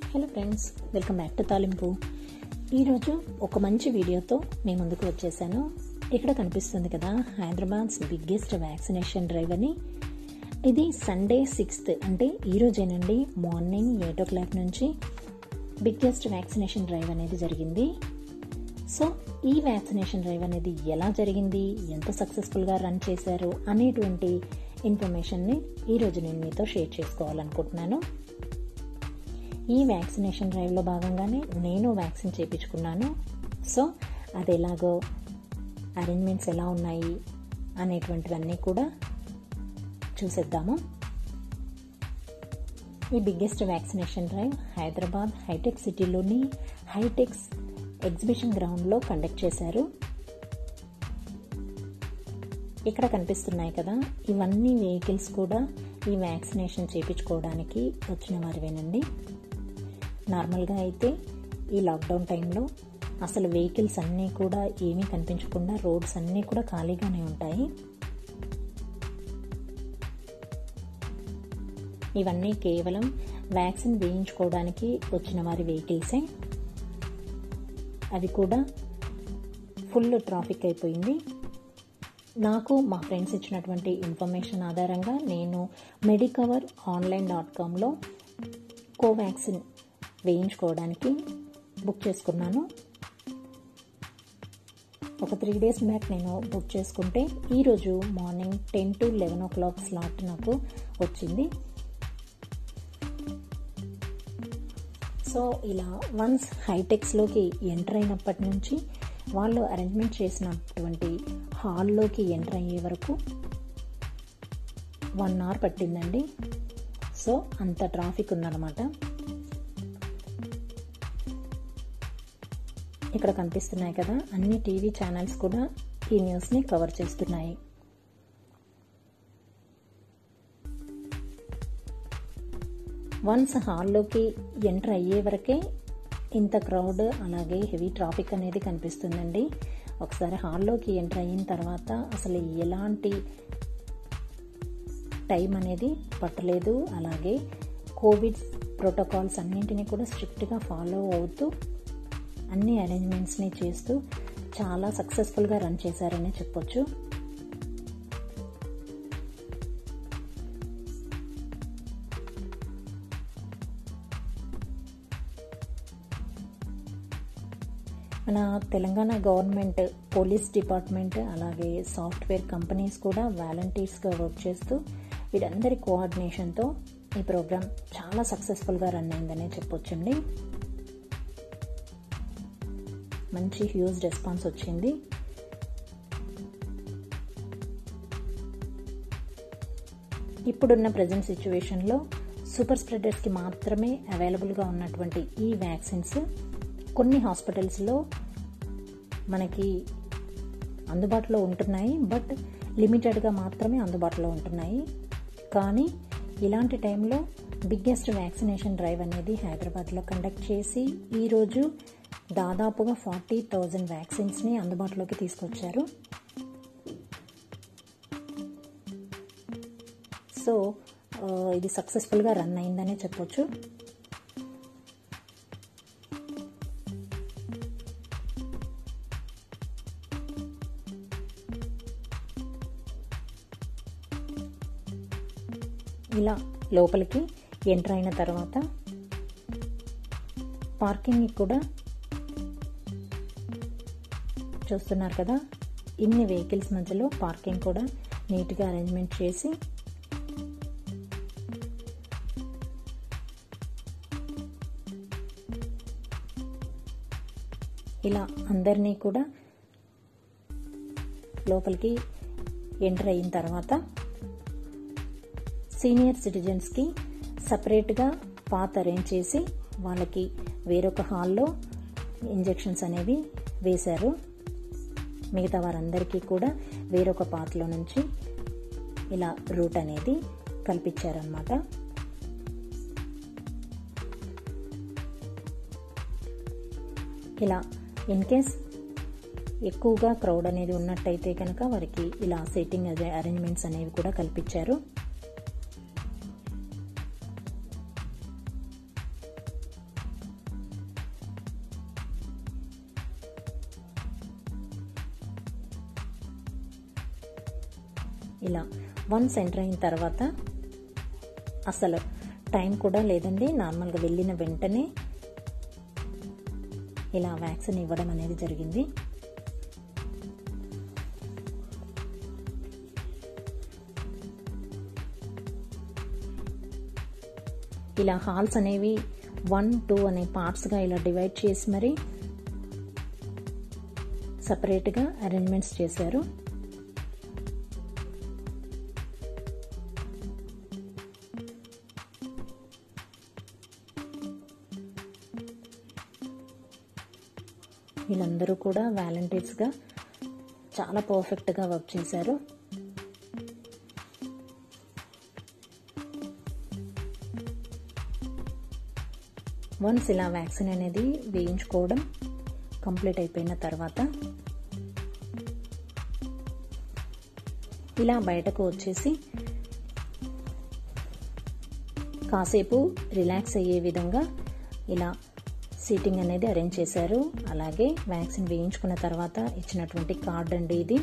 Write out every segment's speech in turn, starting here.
hello friends welcome back to Talimpu ఈరోజు ఒక మంచి వీడియోతో మీ ముందుకు వచ్చేసాను ఇక్కడ కనిపిస్తుంది కదా హైదరాబాద్స్ బిగ్గెస్ట్ వ్యాక్సినేషన్ డ్రైవ్ అని ఇది సండే సిక్స్త్ అంటే ఈ రోజేనండి మార్నింగ్ ఎయిట్ ఓ క్లాక్ నుంచి బిగ్గెస్ట్ వ్యాక్సినేషన్ డ్రైవ్ అనేది జరిగింది సో ఈ వ్యాక్సినేషన్ డ్రైవ్ అనేది ఎలా జరిగింది ఎంత సక్సెస్ఫుల్గా రన్ చేశారు అనేటువంటి ఇన్ఫర్మేషన్ని ఈరోజు నేను మీతో షేర్ చేసుకోవాలనుకుంటున్నాను ఈ వ్యాక్సినేషన్ డ్రైవ్లో భాగంగానే నేను వ్యాక్సిన్ చేయించుకున్నాను సో అది ఎలాగో అరేంజ్మెంట్స్ ఎలా ఉన్నాయి అనేటువంటివన్నీ కూడా చూసేద్దాము ఈ biggest vaccination drive Hyderabad hitech సిటీలోని హైటెక్స్ ఎగ్జిబిషన్ గ్రౌండ్లో కండక్ట్ చేశారు ఇక్కడ కనిపిస్తున్నాయి కదా ఇవన్నీ వెహికల్స్ కూడా ఈ వ్యాక్సినేషన్ చేయించుకోవడానికి వచ్చిన వారివేనండి నార్మల్గా అయితే ఈ లాక్డౌన్ టైంలో అసలు వెహికల్స్ అన్నీ కూడా ఏమీ కనిపించకుండా రోడ్స్ అన్నీ కూడా ఖాళీగానే ఉంటాయి ఇవన్నీ కేవలం వ్యాక్సిన్ వేయించుకోవడానికి వచ్చిన వారి వెహికల్సే అవి కూడా ఫుల్ ట్రాఫిక్ అయిపోయింది నాకు మా ఫ్రెండ్స్ ఇచ్చినటువంటి ఇన్ఫర్మేషన్ ఆధారంగా నేను మెడికవర్ ఆన్లైన్ డాట్ కామ్లో కోవాక్సిన్ వేయించుకోవడానికి బుక్ చేసుకున్నాను ఒక త్రీ డేస్ బ్యాక్ నేను బుక్ చేసుకుంటే ఈరోజు morning ten to eleven o'clock slot నాకు వచ్చింది సో ఇలా వన్స్ హైటెక్స్లోకి ఎంటర్ అయినప్పటి నుంచి వాళ్ళు అరేంజ్మెంట్ చేసినటువంటి హాల్లోకి ఎంటర్ అయ్యే వరకు వన్ అవర్ పట్టిందండి సో అంత ట్రాఫిక్ ఉందన్నమాట ఇక్కడ కనిపిస్తున్నాయి కదా అన్ని టీవీ ఛానల్స్ కూడా ఈ న్యూస్ని కవర్ చేస్తున్నాయి వన్స్ హాల్లోకి ఎంటర్ అయ్యే వరకే ఇంత క్రౌడ్ అలాగే హెవీ ట్రాఫిక్ అనేది కనిపిస్తుందండి ఒకసారి హాల్లోకి ఎంటర్ అయిన తర్వాత అసలు ఎలాంటి టైం అనేది పట్టలేదు అలాగే కోవిడ్ ప్రోటోకాల్స్ అన్నింటినీ కూడా స్ట్రిక్ట్గా ఫాలో అవుతూ అన్ని అరేంజ్మెంట్స్ని చేస్తూ చాలా సక్సెస్ఫుల్గా రన్ చేశారని చెప్పొచ్చు మన తెలంగాణ గవర్నమెంట్ పోలీస్ డిపార్ట్మెంట్ అలాగే సాఫ్ట్వేర్ కంపెనీస్ కూడా వాలంటీర్స్గా వర్క్ చేస్తూ వీరందరి కోఆర్డినేషన్తో ఈ ప్రోగ్రామ్ చాలా సక్సెస్ఫుల్గా రన్ అయిందనే చెప్పొచ్చండి మంచి హ్యూజ్ రెస్పాన్స్ వచ్చింది ఇప్పుడున్న ప్రజెంట్ సిచ్యువేషన్లో సూపర్ స్ప్రెడర్స్కి మాత్రమే అవైలబుల్గా ఉన్నటువంటి ఈ వ్యాక్సిన్స్ కొన్ని హాస్పిటల్స్లో మనకి అందుబాటులో ఉంటున్నాయి బట్ లిమిటెడ్గా మాత్రమే అందుబాటులో ఉంటున్నాయి కానీ ఇలాంటి టైంలో బిగ్గెస్ట్ వ్యాక్సినేషన్ డ్రైవ్ అనేది హైదరాబాద్లో కండక్ట్ చేసి ఈరోజు దాదాపుగా ఫార్టీ థౌజండ్ వ్యాక్సిన్స్ని అందుబాటులోకి తీసుకొచ్చారు సో ఇది సక్సెస్ఫుల్గా రన్ అయిందనే చెప్పొచ్చు ఇలా లోపలికి ఎంటర్ అయిన తర్వాత పార్కింగ్కి కూడా చూస్తున్నారు కదా ఇన్ని వెహికల్స్ మధ్యలో పార్కింగ్ కూడా నీట్గా అరేంజ్మెంట్ చేసి ఇలా అందరినీ కూడా లోపలికి ఎంటర్ అయిన తర్వాత సీనియర్ సిటిజన్స్కి సపరేట్గా పాత్ అరేంజ్ చేసి వాళ్ళకి వేరొక హాల్లో ఇంజెక్షన్స్ అనేవి వేశారు మిగతా వారందరికీ కూడా వేరొక పాత్లో నుంచి ఇలా రూట్ అనేది కల్పించారనమాట ఇలా ఇన్ కేస్ ఎక్కువగా క్రౌడ్ అనేది ఉన్నట్టయితే కనుక వారికి ఇలా సెట్టింగ్ అరేంజ్మెంట్స్ అనేవి కూడా కల్పించారు ఇలా వన్స్ ఎంటర్ అయిన తర్వాత అసలు టైం కూడా లేదండి నార్మల్గా వెళ్ళిన వెంటనే ఇలా వ్యాక్సిన్ ఇవ్వడం అనేది జరిగింది ఇలా హాల్స్ అనేవి వన్ టూ అనే పార్ట్స్గా ఇలా డివైడ్ చేసి మరి సపరేట్గా అరేంజ్మెంట్స్ చేశారు వీళ్ళందరూ కూడా వాలంటీర్స్గా చాలా పర్ఫెక్ట్గా వర్క్ చేశారు వన్స్ ఇలా వ్యాక్సిన్ అనేది వేయించుకోవడం కంప్లీట్ అయిపోయిన తర్వాత ఇలా బయటకు వచ్చేసి కాసేపు రిలాక్స్ అయ్యే విధంగా ఇలా సీటింగ్ అనేది అరేంజ్ చేశారు అలాగే వ్యాక్సిన్ వేయించుకున్న తర్వాత ఇచ్చినటువంటి కార్డ్ అండి ఇది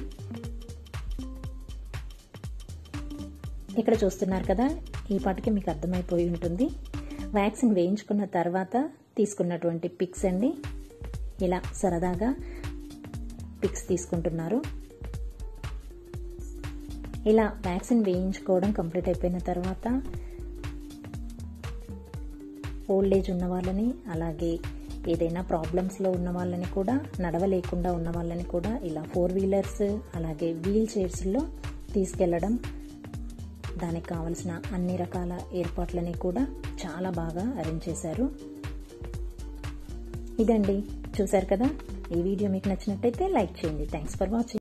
ఇక్కడ చూస్తున్నారు కదా ఈ పాటికి మీకు అర్థమైపోయి ఉంటుంది వ్యాక్సిన్ వేయించుకున్న తర్వాత తీసుకున్నటువంటి పిక్స్ అండి ఇలా సరదాగా పిక్స్ తీసుకుంటున్నారు ఇలా వ్యాక్సిన్ వేయించుకోవడం కంప్లీట్ అయిపోయిన తర్వాత ఓల్డ్ ఏజ్ ఉన్న వాళ్ళని అలాగే ఏదైనా ప్రాబ్లమ్స్లో ఉన్న వాళ్ళని కూడా నడవలేకుండా ఉన్న వాళ్ళని కూడా ఇలా ఫోర్ వీలర్స్ అలాగే వీల్ చైర్స్లో తీసుకెళ్లడం దానికి కావలసిన అన్ని రకాల ఏర్పాట్లని కూడా చాలా బాగా అరేంజ్ చేశారు ఇదండి చూశారు కదా ఈ వీడియో మీకు నచ్చినట్టయితే లైక్ చేయండి థ్యాంక్స్ ఫర్ వాచింగ్